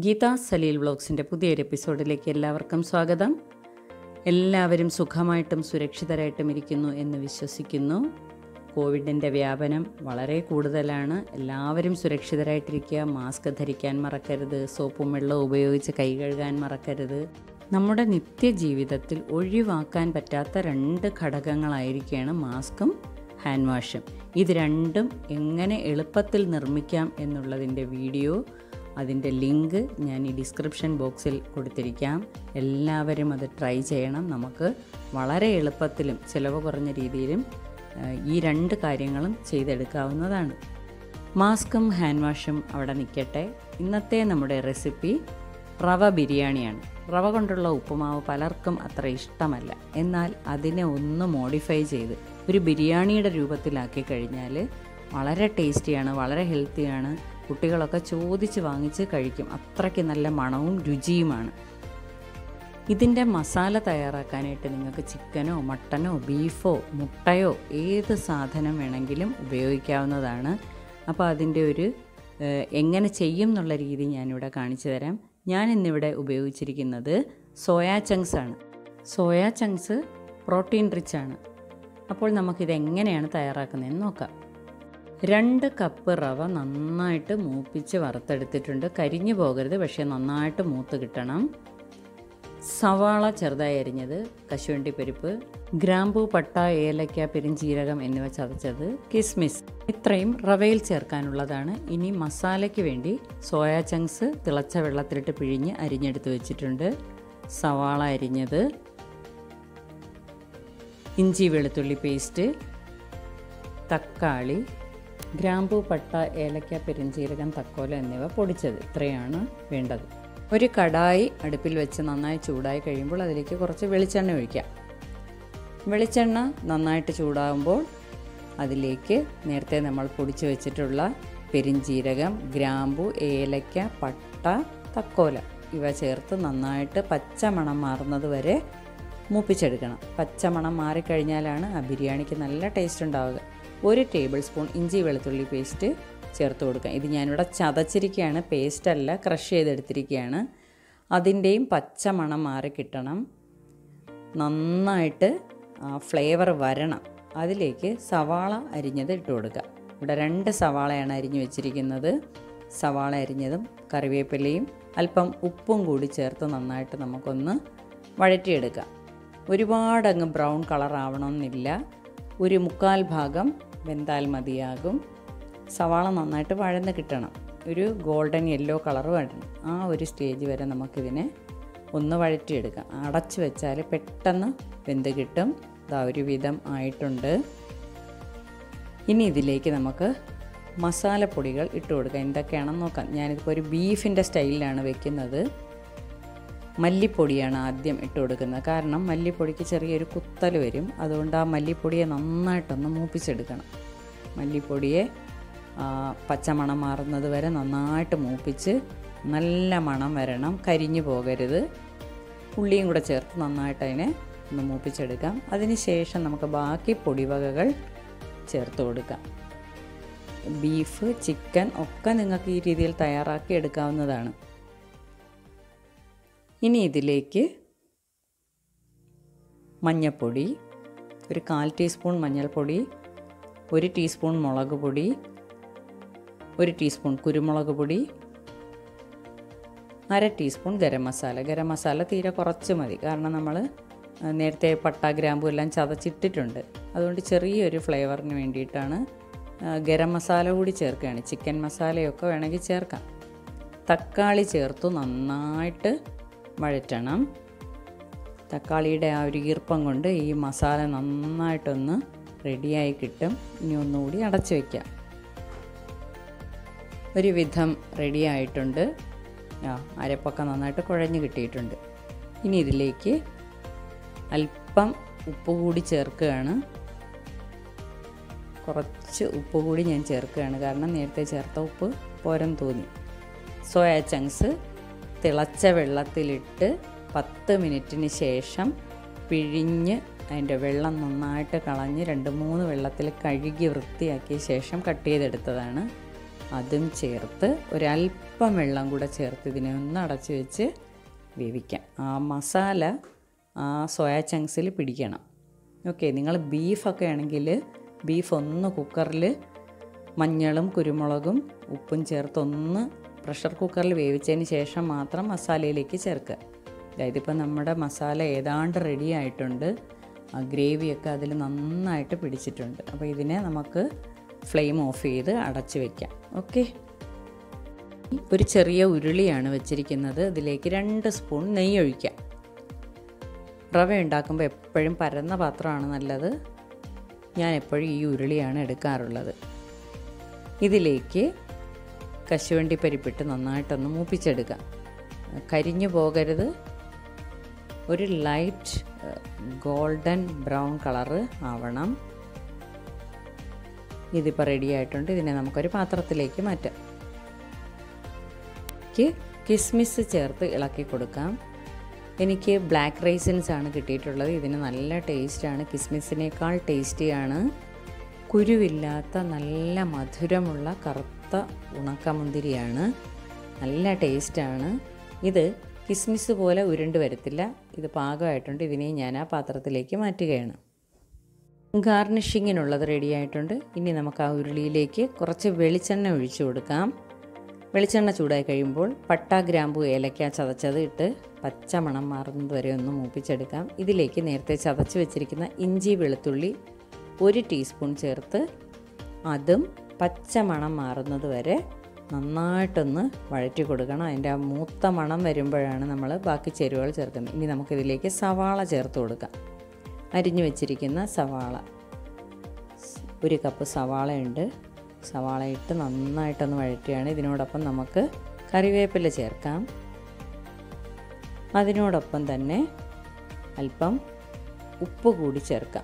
ഗീത സലീൽ വ്ളോഗ്സിൻ്റെ പുതിയൊരു എപ്പിസോഡിലേക്ക് എല്ലാവർക്കും സ്വാഗതം എല്ലാവരും സുഖമായിട്ടും സുരക്ഷിതരായിട്ടും ഇരിക്കുന്നു എന്ന് വിശ്വസിക്കുന്നു കോവിഡിൻ്റെ വ്യാപനം വളരെ കൂടുതലാണ് എല്ലാവരും സുരക്ഷിതരായിട്ടിരിക്കുക മാസ്ക് ധരിക്കാൻ മറക്കരുത് സോപ്പും വെള്ളവും ഉപയോഗിച്ച് കൈ കഴുകാൻ മറക്കരുത് നമ്മുടെ നിത്യജീവിതത്തിൽ ഒഴിവാക്കാൻ പറ്റാത്ത രണ്ട് ഘടകങ്ങളായിരിക്കുകയാണ് മാസ്കും ഹാൻഡ് വാഷും ഇത് രണ്ടും എങ്ങനെ എളുപ്പത്തിൽ നിർമ്മിക്കാം എന്നുള്ളതിൻ്റെ വീഡിയോ അതിൻ്റെ ലിങ്ക് ഞാൻ ഈ ഡിസ്ക്രിപ്ഷൻ ബോക്സിൽ കൊടുത്തിരിക്കാം എല്ലാവരും അത് ട്രൈ ചെയ്യണം നമുക്ക് വളരെ എളുപ്പത്തിലും ചിലവ് കുറഞ്ഞ രീതിയിലും ആ, ഈ രണ്ട് കാര്യങ്ങളും ചെയ്തെടുക്കാവുന്നതാണ് മാസ്കും ഹാൻഡ് വാഷും അവിടെ നിൽക്കട്ടെ ഇന്നത്തെ നമ്മുടെ റെസിപ്പി റവ ബിരിയാണിയാണ് റവ കൊണ്ടുള്ള ഉപ്പുമാവ് പലർക്കും അത്ര ഇഷ്ടമല്ല എന്നാൽ അതിനെ ഒന്ന് മോഡിഫൈ ചെയ്ത് ഒരു ബിരിയാണിയുടെ രൂപത്തിലാക്കി കഴിഞ്ഞാൽ വളരെ ടേസ്റ്റിയാണ് വളരെ ഹെൽത്തിയാണ് കുട്ടികളൊക്കെ ചോദിച്ച് വാങ്ങിച്ച് കഴിക്കും അത്രയ്ക്ക് നല്ല മണവും രുചിയുമാണ് ഇതിൻ്റെ മസാല തയ്യാറാക്കാനായിട്ട് നിങ്ങൾക്ക് ചിക്കനോ മട്ടനോ ബീഫോ മുട്ടയോ ഏത് സാധനം വേണമെങ്കിലും ഉപയോഗിക്കാവുന്നതാണ് അപ്പോൾ അതിൻ്റെ ഒരു ഏഹ്, എങ്ങനെ ചെയ്യും എന്നുള്ള രീതി ഞാനിവിടെ കാണിച്ചു തരാം ഞാൻ ഇന്നിവിടെ ഉപയോഗിച്ചിരിക്കുന്നത് സോയാ ചങ്ക്സ് ആണ് സോയാ ചങ്ക്സ് പ്രോട്ടീൻ റിച്ച് ആണ് അപ്പോൾ നമുക്കിത് എങ്ങനെയാണ് തയ്യാറാക്കുന്നതെന്ന് നോക്കാം രണ്ട് കപ്പ് റവ നന്നായിട്ട് മൂപ്പിച്ച് വറുത്തെടുത്തിട്ടുണ്ട് കരിഞ്ഞു പോകരുത് പക്ഷേ നന്നായിട്ട് മൂത്ത് കിട്ടണം സവാള ചെറുതായി അരിഞ്ഞത് കശുവണ്ടി പരിപ്പ് ഗ്രാമ്പൂ പട്ട ഏലക്ക പെരിഞ്ചീരകം എന്നിവ ചതച്ചത് കിസ്മിസ് ഇത്രയും റവയിൽ ചേർക്കാനുള്ളതാണ് ഇനി മസാലയ്ക്ക് വേണ്ടി സോയാ ചങ്ക്സ് തിളച്ച വെള്ളത്തിലിട്ട് പിഴിഞ്ഞ് അരിഞ്ഞെടുത്ത് വെച്ചിട്ടുണ്ട് സവാള അരിഞ്ഞത് ഇഞ്ചി വെളുത്തുള്ളി പേസ്റ്റ് തക്കാളി ഗ്രാമ്പൂ പട്ട ഏലക്ക പെരിഞ്ചീരകം തക്കോല എന്നിവ പൊടിച്ചത് ഇത്രയാണ് വേണ്ടത് ഒരു കടായി അടുപ്പിൽ വെച്ച് നന്നായി ചൂടായി കഴിയുമ്പോൾ അതിലേക്ക് കുറച്ച് വെളിച്ചെണ്ണ ഒഴിക്കാം വെളിച്ചെണ്ണ നന്നായിട്ട് ചൂടാകുമ്പോൾ അതിലേക്ക് നേരത്തെ നമ്മൾ പൊടിച്ചു വെച്ചിട്ടുള്ള പെരിഞ്ചീരകം ഗ്രാമ്പു ഏലക്ക പട്ട തക്കോല ഇവ ചേർത്ത് നന്നായിട്ട് പച്ചമണം മാറുന്നത് വരെ മൂപ്പിച്ചെടുക്കണം പച്ചമണം മാറിക്കഴിഞ്ഞാലാണ് ആ ബിരിയാണിക്ക് നല്ല ടേസ്റ്റ് ഉണ്ടാവുക ഒരു ടേബിൾ സ്പൂൺ ഇഞ്ചി വെളുത്തുള്ളി പേസ്റ്റ് ചേർത്ത് കൊടുക്കാം ഇത് ഞാനിവിടെ ചതച്ചിരിക്കുകയാണ് പേസ്റ്റല്ല ക്രഷ് ചെയ്തെടുത്തിരിക്കുകയാണ് അതിൻ്റെയും പച്ചമണം മാറി കിട്ടണം നന്നായിട്ട് ഫ്ലേവർ വരണം അതിലേക്ക് സവാള അരിഞ്ഞത് ഇട്ട് കൊടുക്കുക ഇവിടെ രണ്ട് സവാളയാണ് അരിഞ്ഞു വെച്ചിരിക്കുന്നത് സവാള അരിഞ്ഞതും കറിവേപ്പിലയും അല്പം ഉപ്പും കൂടി ചേർത്ത് നന്നായിട്ട് നമുക്കൊന്ന് വഴറ്റിയെടുക്കാം ഒരുപാടങ്ങ് ബ്രൗൺ കളർ ആവണമെന്നില്ല ഒരു മുക്കാൽ ഭാഗം വെന്താൽ മതിയാകും സവാള നന്നായിട്ട് വഴന്ന് കിട്ടണം ഒരു ഗോൾഡൻ യെല്ലോ കളർ വരണം ആ ഒരു സ്റ്റേജ് വരെ നമുക്കിതിനെ ഒന്ന് വഴറ്റിയെടുക്കാം അടച്ചു വെച്ചാൽ പെട്ടെന്ന് വെന്ത് കിട്ടും ഇതാ ഒരു വിധം ആയിട്ടുണ്ട് ഇനി ഇതിലേക്ക് നമുക്ക് മസാലപ്പൊടികൾ ഇട്ട് കൊടുക്കാം എന്തൊക്കെയാണെന്ന് നോക്കാം ഞാനിതിപ്പോൾ ഒരു ബീഫിൻ്റെ സ്റ്റൈലിലാണ് വെക്കുന്നത് മല്ലിപ്പൊടിയാണ് ആദ്യം ഇട്ട് കൊടുക്കുന്നത് കാരണം മല്ലിപ്പൊടിക്ക് ചെറിയൊരു കുത്തൽ വരും അതുകൊണ്ട് ആ മല്ലിപ്പൊടിയെ നന്നായിട്ടൊന്ന് മൂപ്പിച്ചെടുക്കണം മല്ലിപ്പൊടിയെ ആ, പച്ചമണം മാറുന്നത് വരെ നന്നായിട്ട് മൂപ്പിച്ച് നല്ല മണം വരണം കരിഞ്ഞു പോകരുത് ഉള്ളിയും കൂടെ ചേർത്ത് നന്നായിട്ട് അതിനെ ഒന്ന് മൂപ്പിച്ചെടുക്കാം അതിന് ശേഷം നമുക്ക് ബാക്കി പൊടിവകകൾ ചേർത്ത് കൊടുക്കാം ബീഫ് ചിക്കൻ ഒക്കെ നിങ്ങൾക്ക് ഈ രീതിയിൽ തയ്യാറാക്കി എടുക്കാവുന്നതാണ് ഇനി ഇതിലേക്ക് മഞ്ഞൾപ്പൊടി ഒരു കാൽ ടീസ്പൂൺ മഞ്ഞൾപ്പൊടി ഒരു ടീസ്പൂൺ മുളക് പൊടി ഒരു ടീസ്പൂൺ കുരുമുളക് പൊടി അര ടീസ്പൂൺ ഗരം മസാല ഗരം മസാല തീരെ കുറച്ച് മതി കാരണം നമ്മൾ നേരത്തെ പട്ട ഗ്രാമ്പു എല്ലാം ചതച്ചിട്ടിട്ടുണ്ട് അതുകൊണ്ട് ചെറിയൊരു ഫ്ലേവറിന് വേണ്ടിയിട്ടാണ് ആ, ഗരം മസാല കൂടി ചേർക്കുകയാണ് ചിക്കൻ മസാലയൊക്കെ വേണമെങ്കിൽ ചേർക്കാം തക്കാളി ചേർത്തു നന്നായിട്ട് വഴറ്റണം തക്കാളിയുടെ ആ ഒരു ഈർപ്പം കൊണ്ട് ഈ മസാല നന്നായിട്ടൊന്ന് റെഡിയായി കിട്ടും ഇനി ഒന്നുകൂടി അടച്ചു വയ്ക്കാം ഒരു വിധം റെഡി ആയിട്ടുണ്ട് ആ അരപ്പൊക്കെ നന്നായിട്ട് കുഴഞ്ഞ് കിട്ടിയിട്ടുണ്ട് ഇനി ഇതിലേക്ക് അല്പം ഉപ്പ് കൂടി ചേർക്കുകയാണ് കുറച്ച് ഉപ്പ് കൂടി ഞാൻ ചേർക്കുകയാണ് കാരണം നേരത്തെ ചേർത്ത ഉപ്പ് പോരം തോന്നി സോയ ചങ്ക്സ് തിളച്ച വെള്ളത്തിലിട്ട് പത്ത് മിനിറ്റിന് ശേഷം പിഴിഞ്ഞ് അതിൻ്റെ വെള്ളം നന്നായിട്ട് കളഞ്ഞ് രണ്ട് മൂന്ന് വെള്ളത്തിൽ കഴുകി വൃത്തിയാക്കിയ ശേഷം കട്ട് ചെയ്തെടുത്തതാണ് അതും ചേർത്ത് ഒരല്പം വെള്ളം കൂടെ ചേർത്ത് ഇതിനെ ഒന്ന് അടച്ച് വെച്ച് വേവിക്കാം ആ മസാല ആ സോയ ചങ്ക്സിൽ പിടിക്കണം ഓക്കെ നിങ്ങൾ ബീഫൊക്കെ ആണെങ്കിൽ ബീഫ് ഒന്ന് കുക്കറിൽ മഞ്ഞളും കുരുമുളകും ഉപ്പും ചേർത്തൊന്ന് പ്രഷർ കുക്കറിൽ വേവിച്ചതിന് ശേഷം മാത്രം മസാലയിലേക്ക് ചേർക്കുക അതായത് ഇപ്പോൾ നമ്മുടെ മസാല ഏതാണ്ട് റെഡി ആയിട്ടുണ്ട് ആ ഗ്രേവിയൊക്കെ അതിൽ നന്നായിട്ട് പിടിച്ചിട്ടുണ്ട് അപ്പോൾ ഇതിനെ നമുക്ക് ഫ്ലെയിം ഓഫ് ചെയ്ത് അടച്ചു വയ്ക്കാം ഓക്കെ ഒരു ചെറിയ ഉരുളിയാണ് വെച്ചിരിക്കുന്നത് ഇതിലേക്ക് രണ്ട് സ്പൂൺ നെയ്യ് ഒഴിക്കാം റവ ഉണ്ടാക്കുമ്പോൾ എപ്പോഴും പരന്ന പാത്രമാണ് നല്ലത് ഞാൻ എപ്പോഴും ഈ ഉരുളിയാണ് എടുക്കാറുള്ളത് ഇതിലേക്ക് കശുവണ്ടി പരിപ്പിട്ട് നന്നായിട്ടൊന്ന് മൂപ്പിച്ചെടുക്കാം കരിഞ്ഞു പോകരുത് ഒരു ലൈറ്റ് ഗോൾഡൻ ബ്രൗൺ കളറ് ആവണം ഇതിപ്പോൾ റെഡി ആയിട്ടുണ്ട് ഇതിനെ നമുക്കൊരു പാത്രത്തിലേക്ക് മാറ്റാം കിസ്മിസ് ചേർത്ത് ഇളക്കി കൊടുക്കാം എനിക്ക് ബ്ലാക്ക് റൈസിൻസ് ആണ് കിട്ടിയിട്ടുള്ളത് ഇതിന് നല്ല ടേസ്റ്റാണ് കിസ്മിസിനേക്കാൾ ടേസ്റ്റിയാണ് കുരുവില്ലാത്ത നല്ല മധുരമുള്ള കറുത്ത ഉണക്കമുന്തിരിയാണ് നല്ല ടേസ്റ്റാണ് ഇത് കിസ്മിസ് പോലെ ഉരുണ്ട് വരത്തില്ല ഇത് പാകമായിട്ടുണ്ട് ഇതിനെ ഞാൻ ആ പാത്രത്തിലേക്ക് മാറ്റുകയാണ് ഗാർണിഷിങ്ങിനുള്ളത് റെഡി ആയിട്ടുണ്ട് ഇനി നമുക്ക് ആ ഉരുളിയിലേക്ക് കുറച്ച് വെളിച്ചെണ്ണ ഒഴിച്ചു കൊടുക്കാം വെളിച്ചെണ്ണ ചൂടായി കഴിയുമ്പോൾ പട്ട ഗ്രാമ്പു ഏലക്ക ചതച്ചത് ഇട്ട് പച്ചമണം മാറുന്നത് വരെ ഒന്ന് മൂപ്പിച്ചെടുക്കാം ഇതിലേക്ക് നേരത്തെ ചതച്ച് വെച്ചിരിക്കുന്ന ഇഞ്ചി വെളുത്തുള്ളി ഒരു ടീസ്പൂൺ ചേർത്ത് അതും പച്ചമണം മാറുന്നത് വരെ നന്നായിട്ടൊന്ന് വഴറ്റി കൊടുക്കണം അതിൻ്റെ ആ മൂത്ത മണം വരുമ്പോഴാണ് നമ്മൾ ബാക്കി ചേരുവകൾ ചേർക്കുന്നത് ഇനി നമുക്കിതിലേക്ക് സവാള ചേർത്ത് കൊടുക്കാം അരിഞ്ഞു വെച്ചിരിക്കുന്ന സവാള ഒരു കപ്പ് സവാളയുണ്ട് സവാള ഇട്ട് നന്നായിട്ടൊന്ന് വഴറ്റുകയാണ് ഇതിനോടൊപ്പം നമുക്ക് കറിവേപ്പില ചേർക്കാം അതിനോടൊപ്പം തന്നെ അല്പം ഉപ്പ് കൂടി ചേർക്കാം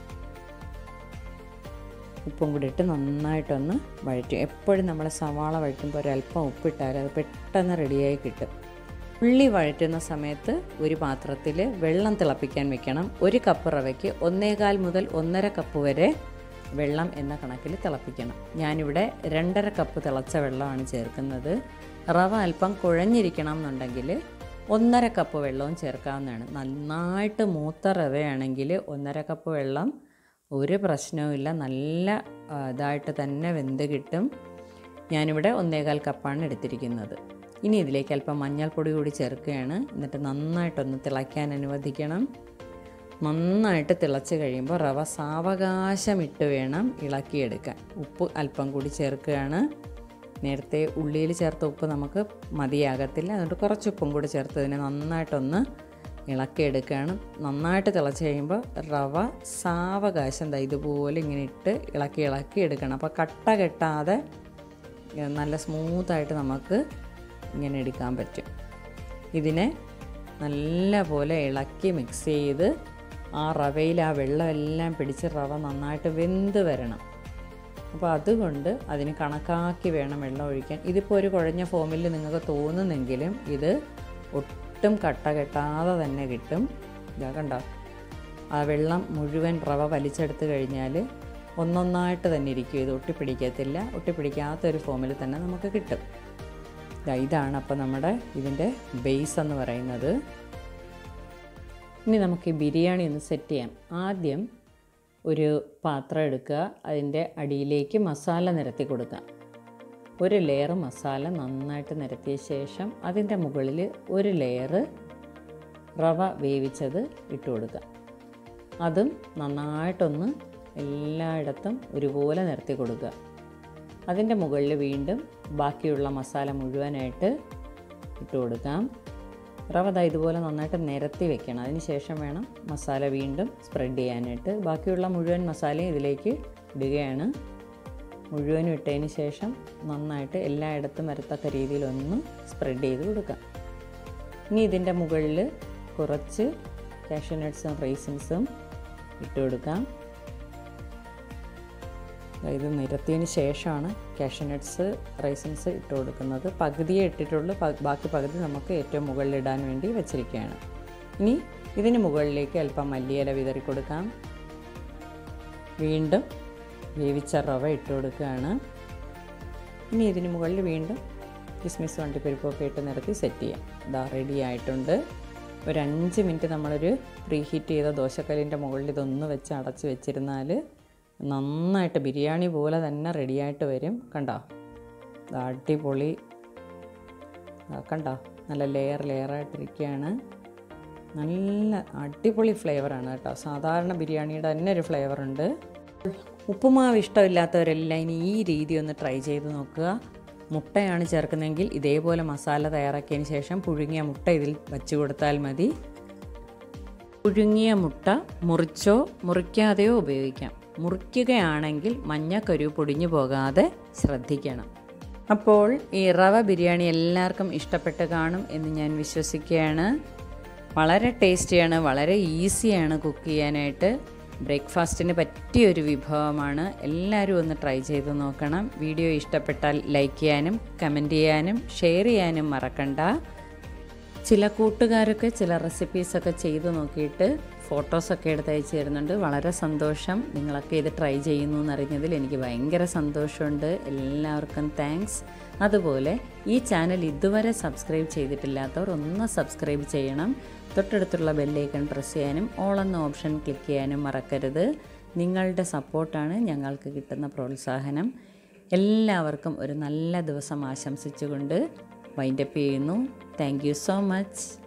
ഉപ്പും കൂടി ഇട്ട് നന്നായിട്ടൊന്ന് വഴറ്റും എപ്പോഴും നമ്മൾ സവാള വഴറ്റുമ്പോൾ ഒരല്പം ഉപ്പിട്ടാൽ അത് പെട്ടെന്ന് റെഡിയായി കിട്ടും ഉള്ളി വഴറ്റുന്ന സമയത്ത് ഒരു പാത്രത്തിൽ വെള്ളം തിളപ്പിക്കാൻ വെക്കണം ഒരു കപ്പ് റവയ്ക്ക് ഒന്നേകാൽ മുതൽ ഒന്നര കപ്പ് വരെ വെള്ളം എന്ന കണക്കിൽ തിളപ്പിക്കണം ഞാനിവിടെ രണ്ടര കപ്പ് തിളച്ച വെള്ളമാണ് ചേർക്കുന്നത് റവ അല്പം കുഴഞ്ഞിരിക്കണം എന്നുണ്ടെങ്കിൽ ഒന്നര കപ്പ് വെള്ളവും ചേർക്കാവുന്നതാണ് നന്നായിട്ട് മൂത്ത റവയാണെങ്കിൽ ഒന്നര കപ്പ് വെള്ളം ഒരു പ്രശ്നവുമില്ല നല്ല ആ, ഇതായിട്ട് തന്നെ വെന്ത് കിട്ടും ഞാനിവിടെ ഒന്നേകാൽ കപ്പാണ് എടുത്തിരിക്കുന്നത് ഇനി ഇതിലേക്ക് അല്പം മഞ്ഞൾപ്പൊടി കൂടി ചേർക്കുകയാണ് എന്നിട്ട് നന്നായിട്ടൊന്ന് തിളയ്ക്കാൻ അനുവദിക്കണം നന്നായിട്ട് തിളച്ച് കഴിയുമ്പോൾ റവ സാവകാശം ഇട്ട് വേണം ഇളക്കിയെടുക്കാൻ ഉപ്പ് അല്പം കൂടി ചേർക്കുകയാണ് നേരത്തെ ഉള്ളിയിൽ ചേർത്ത ഉപ്പ് നമുക്ക് മതിയാകത്തില്ല അതുകൊണ്ട് കുറച്ച് ഉപ്പും കൂടി ചേർത്ത് ഇതിനെ നന്നായിട്ടൊന്ന് ഇളക്കിയെടുക്കുകയാണ് നന്നായിട്ട് തിളച്ച് കഴിയുമ്പോൾ റവ സാവകാശം ദാ ഇതുപോലെ ഇങ്ങനെ ഇട്ട് ഇളക്കി ഇളക്കി എടുക്കണം അപ്പോൾ കട്ട കെട്ടാതെ ഏ, നല്ല സ്മൂത്തായിട്ട് നമുക്ക് ഇങ്ങനെ എടുക്കാൻ പറ്റും ഇതിനെ നല്ല പോലെ ഇളക്കി മിക്സ് ചെയ്ത് ആ റവയിൽ ആ വെള്ളമെല്ലാം പിടിച്ച് റവ നന്നായിട്ട് വെന്ത് വരണം അപ്പോൾ അതുകൊണ്ട് അതിന് കണക്കാക്കി വേണം വെള്ളം ഒഴിക്കാൻ ഇതിപ്പോൾ ഒരു കുഴഞ്ഞ ഫോമിൽ നിങ്ങൾക്ക് തോന്നുന്നെങ്കിലും ഇത് ഒട്ടും കട്ട കെട്ടാതെ തന്നെ കിട്ടും ഇതാ കണ്ടോ ആ വെള്ളം മുഴുവൻ റവ വലിച്ചെടുത്ത് കഴിഞ്ഞാൽ ഒന്നൊന്നായിട്ട് തന്നെ ഇരിക്കും ഇത് ഒട്ടിപ്പിടിക്കത്തില്ല ഒട്ടിപ്പിടിക്കാത്ത ഒരു ഫോമിൽ തന്നെ നമുക്ക് കിട്ടും ദാ ഇതാണ് അപ്പോൾ നമ്മുടെ ഇതിൻ്റെ ബേസ് എന്ന് പറയുന്നത് ഇനി നമുക്ക് ഈ ബിരിയാണി ഒന്ന് സെറ്റ് ചെയ്യാം ആദ്യം ഒരു പാത്രം എടുക്കുക അതിൻ്റെ അടിയിലേക്ക് മസാല നിരത്തി കൊടുക്കുക ഒരു ലെയർ മസാല നന്നായിട്ട് നിരത്തിയ ശേഷം അതിൻ്റെ മുകളിൽ ഒരു ലെയർ റവ വേവിച്ചത് ഇട്ട് കൊടുക്കുക അതും നന്നായിട്ടൊന്ന് എല്ലായിടത്തും ഒരുപോലെ നിരത്തി കൊടുക്കുക അതിൻ്റെ മുകളിൽ വീണ്ടും ബാക്കിയുള്ള മസാല മുഴുവനായിട്ട് ഇട്ട് കൊടുക്കാം റവ ദാ ഇതുപോലെ നന്നായിട്ട് നിരത്തി വെക്കണം അതിന് ശേഷം വേണം മസാല വീണ്ടും സ്പ്രെഡ് ചെയ്യാനായിട്ട് ബാക്കിയുള്ള മുഴുവൻ മസാലയും ഇതിലേക്ക് ഇടുകയാണ് മുഴുവനും ഇട്ടതിന് ശേഷം നന്നായിട്ട് എല്ലായിടത്തും വരത്തക്ക രീതിയിലൊന്ന് സ്പ്രെഡ് ചെയ്ത് കൊടുക്കാം ഇനി ഇതിൻ്റെ മുകളിൽ കുറച്ച് കാഷ്യനട്ട്സും റൈസിൻസും ഇട്ട് കൊടുക്കാം ഇത് നിരത്തിയതിന് ശേഷമാണ് കാഷ്യനട്ട്സ് റൈസിൻസ് ഇട്ട് കൊടുക്കുന്നത് പകുതിയേ ഇട്ടിട്ടുള്ളൂ പ- ബാക്കി പകുതി നമുക്ക് ഏറ്റവും മുകളിൽ ഇടാൻ വേണ്ടി വെച്ചിരിക്കുകയാണ് ഇനി ഇതിന് മുകളിലേക്ക് അല്പം മല്ലിയില വിതറി കൊടുക്കാം വീണ്ടും വേവിച്ച റവ ഇട്ട് കൊടുക്കുകയാണ് ഇനി ഇതിന് മുകളിൽ വീണ്ടും കിസ്മിസ് വണ്ടിപ്പരിപ്പൊക്കെ ഇട്ട് നിരത്തി സെറ്റ് ചെയ്യാം ഇതാ റെഡി ആയിട്ടുണ്ട് ഒരു അഞ്ച് മിനിറ്റ് നമ്മളൊരു പ്രീ ഹീറ്റ് ചെയ്ത ദോശക്കല്ലിൻ്റെ മുകളിൽ ഇതൊന്ന് വെച്ച് അടച്ച് വെച്ചിരുന്നാൽ നന്നായിട്ട് ബിരിയാണി പോലെ തന്നെ റെഡിയായിട്ട് വരും കണ്ടോ ദാ അടിപൊളി ദാ കണ്ടോ നല്ല ലെയർ ലെയറായിട്ടിരിക്കുകയാണ് നല്ല അടിപൊളി ഫ്ലേവറാണ് കേട്ടോ സാധാരണ ബിരിയാണിയുടെ തന്നെ ഒരു ഫ്ലേവറുണ്ട് ഉപ്പുമാവ് ഇഷ്ടമില്ലാത്തവരെല്ലാം ഇനി ഈ രീതി ഒന്ന് ട്രൈ ചെയ്ത് നോക്കുക മുട്ടയാണ് ചേർക്കുന്നതെങ്കിൽ ഇതേപോലെ മസാല തയ്യാറാക്കിയതിന് ശേഷം പുഴുങ്ങിയ മുട്ട ഇതിൽ വച്ച് കൊടുത്താൽ മതി പുഴുങ്ങിയ മുട്ട മുറിച്ചോ മുറിക്കാതെയോ ഉപയോഗിക്കാം മുറിക്കുകയാണെങ്കിൽ മഞ്ഞക്കരു പൊടിഞ്ഞു പോകാതെ ശ്രദ്ധിക്കണം അപ്പോൾ ഈ റവ ബിരിയാണി എല്ലാവർക്കും ഇഷ്ടപ്പെട്ട് കാണും എന്ന് ഞാൻ വിശ്വസിക്കുകയാണ് വളരെ ടേസ്റ്റിയാണ് വളരെ ഈസിയാണ് കുക്ക് ചെയ്യാനായിട്ട് ബ്രേക്ക്ഫാസ്റ്റിന് പറ്റിയൊരു വിഭവമാണ് എല്ലാവരും ഒന്ന് ട്രൈ ചെയ്ത് നോക്കണം വീഡിയോ ഇഷ്ടപ്പെട്ടാൽ ലൈക്ക് ചെയ്യാനും കമൻറ്റ് ചെയ്യാനും ഷെയർ ചെയ്യാനും മറക്കണ്ട ചില കൂട്ടുകാരൊക്കെ ചില റെസിപ്പീസൊക്കെ ചെയ്ത് നോക്കിയിട്ട് ഫോട്ടോസൊക്കെ എടുത്ത് അയച്ചു തരുന്നുണ്ട് വളരെ സന്തോഷം നിങ്ങളൊക്കെ ഇത് ട്രൈ ചെയ്യുന്നു എന്നറിഞ്ഞതിൽ എനിക്ക് ഭയങ്കര സന്തോഷമുണ്ട് എല്ലാവർക്കും താങ്ക്സ് അതുപോലെ ഈ ചാനൽ ഇതുവരെ സബ്സ്ക്രൈബ് ചെയ്തിട്ടില്ലാത്തവർ ഒന്ന് സബ്സ്ക്രൈബ് ചെയ്യണം തൊട്ടടുത്തുള്ള ബെല്ലൈക്കൺ പ്രസ് ചെയ്യാനും ഓൾ എന്ന ഓപ്ഷൻ ക്ലിക്ക് ചെയ്യാനും മറക്കരുത് നിങ്ങളുടെ സപ്പോർട്ടാണ് ഞങ്ങൾക്ക് കിട്ടുന്ന പ്രോത്സാഹനം എല്ലാവർക്കും ഒരു നല്ല ദിവസം ആശംസിച്ചുകൊണ്ട് വൈൻഡപ്പ് ചെയ്യുന്നു താങ്ക് യു സോ മച്ച്